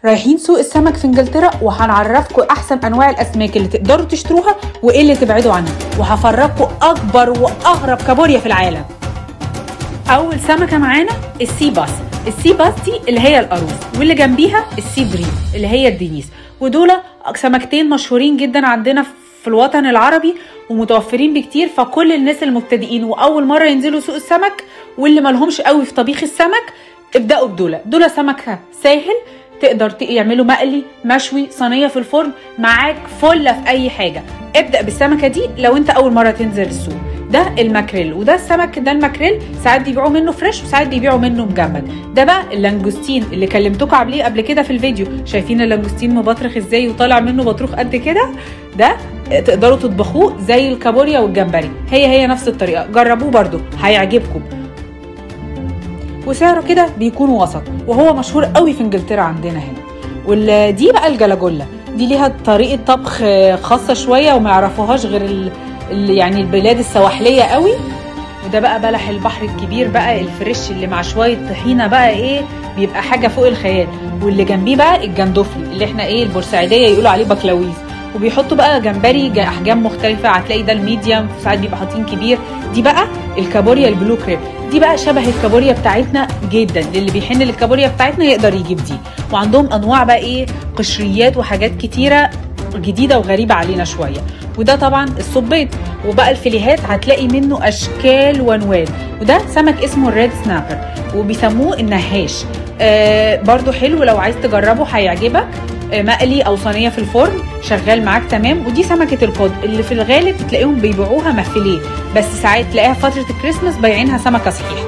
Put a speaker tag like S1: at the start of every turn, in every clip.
S1: رايحين سوق السمك في انجلترا وهنعرفكم احسن انواع الاسماك اللي تقدروا تشتروها وايه اللي تبعدوا عنها وهفرجكم اكبر واغرب كابوريا في العالم اول سمكه معانا السي باس السي باس دي اللي هي القاروص واللي جنبيها السي بريم اللي هي الدنيس ودول سمكتين مشهورين جدا عندنا في الوطن العربي ومتوفرين بكتير فكل الناس المبتدئين واول مره ينزلوا سوق السمك واللي مالهمش قوي في طبيخ السمك ابداوا بدول دول سمكه ساهل تقدر يعملوا مقلي مشوي صينيه في الفرن معاك فله في اي حاجه ابدا بالسمكه دي لو انت اول مره تنزل السوق ده الماكريل وده السمك ده الماكريل ساعات بيبيعوا منه فريش وساعات بيبيعوا منه مجمد ده بقى اللانجوستين اللي كلمتكم عليه قبل كده في الفيديو شايفين اللانجوستين مبطرخ ازاي وطالع منه بطروخ قد كده ده تقدروا تطبخوه زي الكابوريا والجمبري هي هي نفس الطريقه جربوه برده هيعجبكم وسعره كده بيكون وسط وهو مشهور قوي في انجلترا عندنا هنا ودي بقى الجلاجولا دي ليها طريقه طبخ خاصه شويه وما يعرفوهاش غير ال... يعني البلاد السواحليه قوي وده بقى بلح البحر الكبير بقى الفريش اللي مع شويه طحينه بقى ايه بيبقى حاجه فوق الخيال واللي جنبيه بقى الجندفلي اللي احنا ايه البورسعيديه يقولوا عليه بكلاويز وبيحطوا بقى جمبري احجام مختلفه هتلاقي ده الميديوم ساعات بيبقى حاطين كبير دي بقى الكابوريا البلو كريب دي بقى شبه الكابوريا بتاعتنا جدا اللي بيحن للكابوريا بتاعتنا يقدر يجيب دي وعندهم انواع بقى ايه قشريات وحاجات كتيره جديده وغريبه علينا شويه وده طبعا الصبيط وبقى الفيليهات هتلاقي منه اشكال وانواع وده سمك اسمه الريد سنابر وبيسموه النهاش آه برضو حلو لو عايز تجربه هيعجبك آه مقلي او صينيه في الفرن شغال معاك تمام ودي سمكه القط اللي في الغالب تلاقيهم بيبيعوها مفيليه بس ساعات تلاقيها فتره الكريسماس بايعينها سمكه صحيحه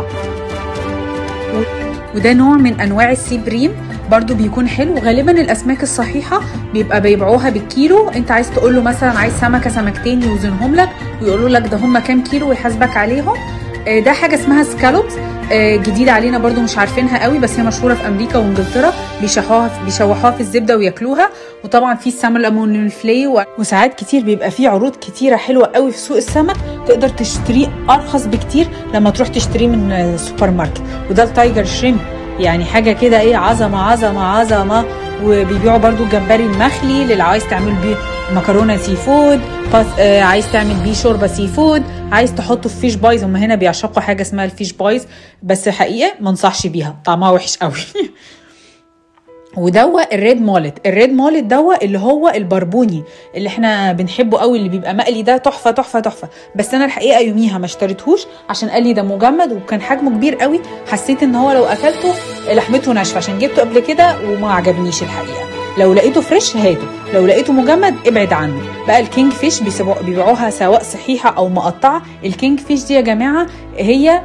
S1: وده نوع من انواع السي بريم برضو بيكون حلو غالبا الاسماك الصحيحه بيبقى بيبيعوها بالكيلو انت عايز تقول له مثلا عايز سمكه سمكتين يوزنهم لك ويقولوا لك ده هم كام كيلو ويحاسبك عليهم ده حاجه اسمها سكالوبس جديده علينا برضو مش عارفينها قوي بس هي مشهوره في امريكا وانجلترا بيشوحوها بيشوحوها في الزبده وياكلوها وطبعا في السلمون الفلي وساعات كتير بيبقى في عروض كتيره حلوه قوي في سوق السمك تقدر تشتريه ارخص بكتير لما تروح تشتريه من السوبر ماركت وده التايجر شريمب يعني حاجه كده ايه عظمه عظمه عظمه وبيبيعوا برضو الجمبري المخلي للي عايز تعمل بيه مكرونه سي فود آه عايز تعمل بيه شوربه سي فود عايز تحطه في فيش بايز هم هنا بيعشقوا حاجه اسمها الفيش بايز بس حقيقه ما انصحش بيها طعمها وحش قوي ودوا الريد مولت الريد مولت دوا اللي هو البربوني اللي احنا بنحبه قوي اللي بيبقى مقلي ده تحفه تحفه تحفه بس انا الحقيقه يوميها ما اشتريتهوش عشان قال لي ده مجمد وكان حجمه كبير قوي حسيت ان هو لو اكلته لحمته ناشفه عشان جبته قبل كده وما عجبنيش الحقيقه لو لقيته فريش هاته لو لقيته مجمد ابعد عنه بقى الكينج فيش بيبيعوها سواء صحيحه او مقطعه الكينج فيش دي يا جماعه هي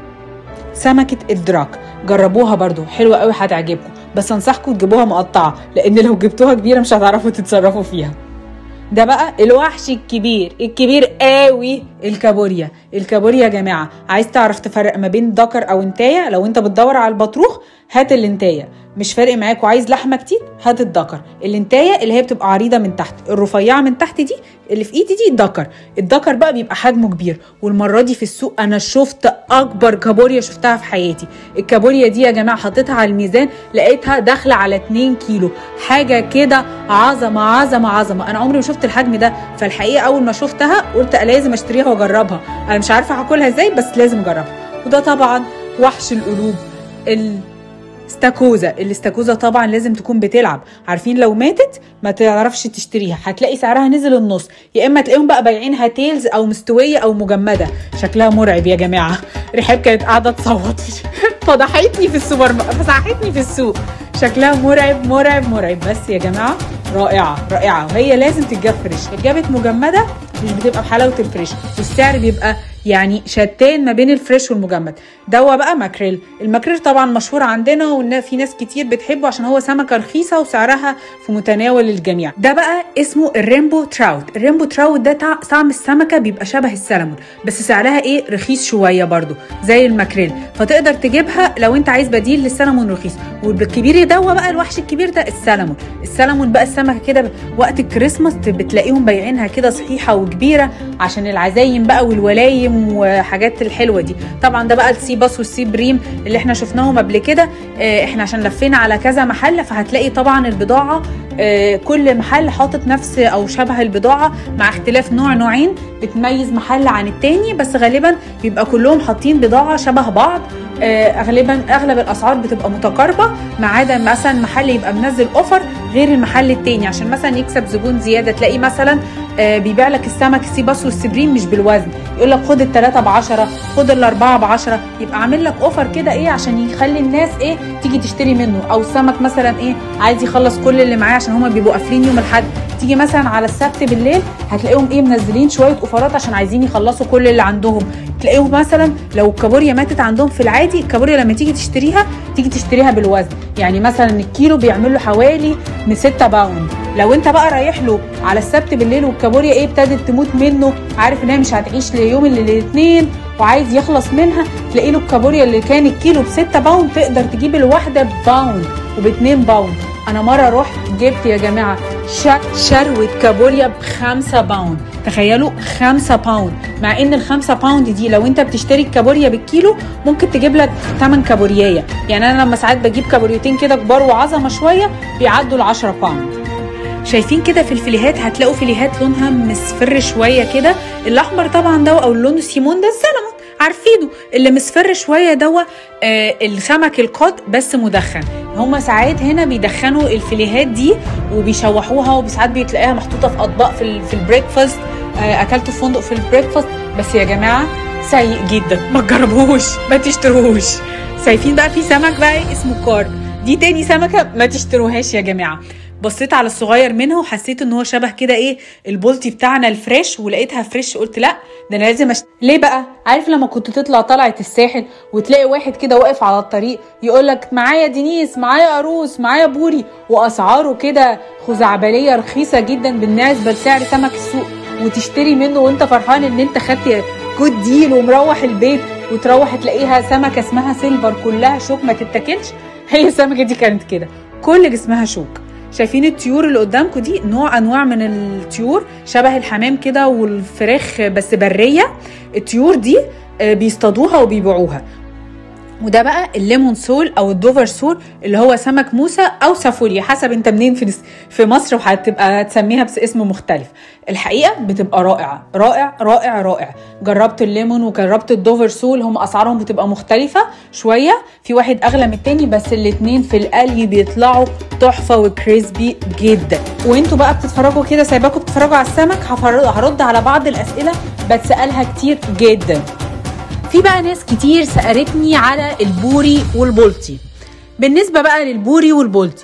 S1: سمكه الدراك جربوها برضو حلوه قوي هتعجبكم بس انصحكم تجيبوها مقطعه لان لو جبتوها كبيره مش هتعرفوا تتصرفوا فيها ده بقى الوحش الكبير الكبير قوي الكابوريا الكابوريا يا جماعه عايز تعرف تفرق ما بين ذكر او انتايه لو انت بتدور على البطروخ هات الانتايه مش فارق معاك وعايز لحمه كتير هات الذكر الانتايه اللي هي بتبقى عريضه من تحت الرفيعه من تحت دي اللي في ايدي دي الذكر الذكر بقى بيبقى حجمه كبير والمره دي في السوق انا شفت اكبر كابوريا شفتها في حياتي الكابوريا دي يا جماعه حطيتها على الميزان لقيتها داخله على 2 كيلو حاجه كده عظمه عظمه عظمه انا عمري ما شفت الحجم ده فالحقيقه اول ما شفتها قلت لازم اشتريها واجربها انا مش عارفه هاكلها ازاي بس لازم اجربها وده طبعا وحش القلوب ال استاكوزا الاستاكوزا طبعا لازم تكون بتلعب عارفين لو ماتت ما تعرفش تشتريها هتلاقي سعرها نزل النص يا اما تلاقيهم بقى بايعينها تيلز او مستويه او مجمده شكلها مرعب يا جماعه رحاب كانت قاعده تصوت فضحتني في السوبر فسحتني في السوق شكلها مرعب مرعب مرعب بس يا جماعه رائعه رائعه وهي لازم تتجاب فريش اتجابت مجمده مش بتبقى بحلاوه الفريش والسعر بيبقى يعني شتان ما بين الفريش والمجمد دوا بقى ماكريل الماكريل طبعا مشهور عندنا وفي ناس كتير بتحبه عشان هو سمكه رخيصه وسعرها في متناول الجميع ده بقى اسمه الريمبو تراوت الريمبو تراوت ده طعم السمكه بيبقى شبه السلمون بس سعرها ايه رخيص شويه برضو زي الماكريل فتقدر تجيبها لو انت عايز بديل للسلمون رخيص والكبير دوا بقى الوحش الكبير ده السلمون السلمون بقى السمكه كده وقت الكريسماس بتلاقيهم بايعينها كده صحيحه وكبيره عشان العزايم بقى والولايم بريم وحاجات الحلوه دي طبعا ده بقى السي باس والسي بريم اللي احنا شفناهم قبل كده آه، احنا عشان لفينا على كذا محل فهتلاقي طبعا البضاعه آه، كل محل حاطط نفس او شبه البضاعه مع اختلاف نوع نوعين بتميز محل عن التاني بس غالبا بيبقى كلهم حاطين بضاعه شبه بعض آه، اغلبا اغلب الاسعار بتبقى متقاربه ما عدا مثلا محل يبقى منزل اوفر غير المحل التاني عشان مثلا يكسب زبون زياده تلاقي مثلا آه، بيبيع لك السمك السي باس والسبريم مش بالوزن يقول لك خد الثلاثه ب 10 خد الاربعه ب 10 يبقى عامل لك اوفر كده ايه عشان يخلي الناس ايه تيجي تشتري منه او السمك مثلا ايه عايز يخلص كل اللي معاه عشان هما بيبقوا قافلين يوم الاحد تيجي مثلا على السبت بالليل هتلاقيهم ايه منزلين شويه اوفرات عشان عايزين يخلصوا كل اللي عندهم تلاقيهم مثلا لو الكابوريا ماتت عندهم في العادي الكابوريا لما تيجي تشتريها تيجي تشتريها بالوزن يعني مثلا الكيلو بيعمل له حوالي من 6 باوند لو انت بقى رايح له على السبت بالليل والكابوريا ايه ابتدت تموت منه عارف ان هي مش هتعيش ليوم الاثنين وعايز يخلص منها تلاقي له الكابوريا اللي كان الكيلو ب 6 باوند تقدر تجيب الواحده بباوند وب 2 باوند انا مره رحت جبت يا جماعه ش- شروه كابوريا ب 5 باوند تخيلوا 5 باوند مع ان ال 5 باوند دي لو انت بتشتري الكابوريا بالكيلو ممكن تجيب لك 8 كابوريايه يعني انا لما ساعات بجيب كابوريتين كده كبار وعظمه شويه بيعدوا ال 10 باوند شايفين كده في الفيليهات هتلاقوا فيليهات لونها مصفر شويه كده الاحمر طبعا ده او اللون السيمون ده السلمون عارفينه اللي مصفر شويه دوا آه السمك القط بس مدخن هما ساعات هنا بيدخنوا الفيليهات دي وبيشوحوها وساعات بتلاقيها محطوطه في اطباق في, ال- في البريكفاست آه اكلته في فندق في البريكفاست بس يا جماعه سيء جدا ما تجربوهوش ما تشتروهوش شايفين بقى في سمك بقى إيه اسمه كارب دي تاني سمكه ما تشتروهاش يا جماعه بصيت على الصغير منها وحسيت ان هو شبه كده ايه البولتي بتاعنا الفريش ولقيتها فريش قلت لا ده انا لازم أشت... ليه بقى عارف لما كنت تطلع طلعه الساحل وتلاقي واحد كده واقف على الطريق يقول لك معايا دينيس معايا قاروس معايا بوري واسعاره كده خزعبليه رخيصه جدا بالنسبه لسعر سمك السوق وتشتري منه وانت فرحان ان انت خدت جود ديل ومروح البيت وتروح تلاقيها سمكه اسمها سيلفر كلها شوك ما تتاكلش هي السمكه دي كانت كده كل جسمها شوك شايفين الطيور اللي قدامكم دي نوع انواع من الطيور شبه الحمام كده والفراخ بس بريه الطيور دي آه، بيصطادوها وبيبيعوها وده بقى الليمون سول او الدوفر سول اللي هو سمك موسى او سافوريا حسب انت منين في في مصر وهتبقى تسميها باسم مختلف الحقيقه بتبقى رائعه رائع رائع رائع جربت الليمون وجربت الدوفر سول هم اسعارهم بتبقى مختلفه شويه في واحد اغلى من التاني بس الاتنين في القلي بيطلعوا تحفه وكريسبي جدا وانتوا بقى بتتفرجوا كده سايباكم بتتفرجوا على السمك هفر- هرد على بعض الاسئله بتسالها كتير جدا في بقى ناس كتير سألتني على البوري والبولتي بالنسبة بقى للبوري والبولتي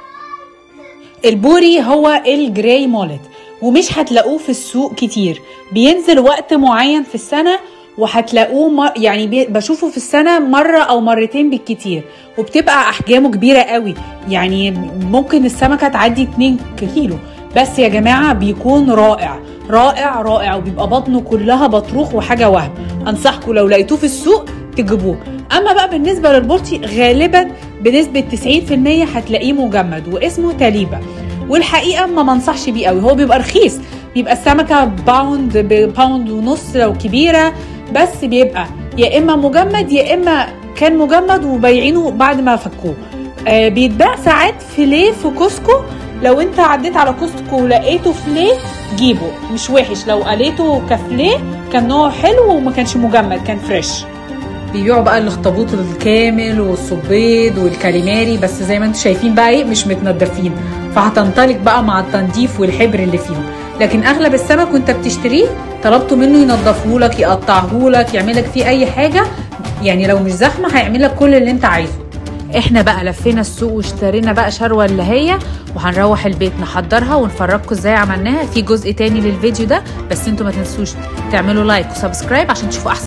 S1: البوري هو الجراي مولت ومش هتلاقوه في السوق كتير بينزل وقت معين في السنة وهتلاقوه مر... يعني بي... بشوفه في السنة مرة أو مرتين بالكتير وبتبقى أحجامه كبيرة قوي يعني ممكن السمكة تعدي 2 كيلو بس يا جماعة بيكون رائع رائع رائع وبيبقى بطنه كلها بطروخ وحاجة وهم أنصحكم لو لقيتوه في السوق تجيبوه أما بقى بالنسبة للبولتي غالبا بنسبة 90% هتلاقيه مجمد واسمه تاليبا والحقيقة ما منصحش بيه قوي هو بيبقى رخيص بيبقى السمكة باوند بباوند ونص لو كبيرة بس بيبقى يا إما مجمد يا إما كان مجمد وبايعينه بعد ما فكوه آه بيتباع ساعات فيليه في كوسكو لو انت عديت على كوستكو ولقيته فليه جيبه مش وحش لو قليته كفليه كان نوع حلو وما كانش مجمد كان فريش بيبيعوا بقى الاخطبوط الكامل والصبيط والكاليماري بس زي ما انتم شايفين بقى ايه مش متنضفين فهتنطلق بقى مع التنظيف والحبر اللي فيهم لكن اغلب السمك وانت بتشتريه طلبته منه ينضفهولك يقطعهولك يعملك فيه اي حاجه يعني لو مش زحمه هيعملك كل اللي انت عايزه احنا بقى لفينا السوق واشترينا بقى شروه اللي هي وهنروح البيت نحضرها ونفرجكم ازاي عملناها في جزء تاني للفيديو ده بس انتوا ما تنسوش تعملوا لايك وسبسكرايب عشان تشوفوا احسن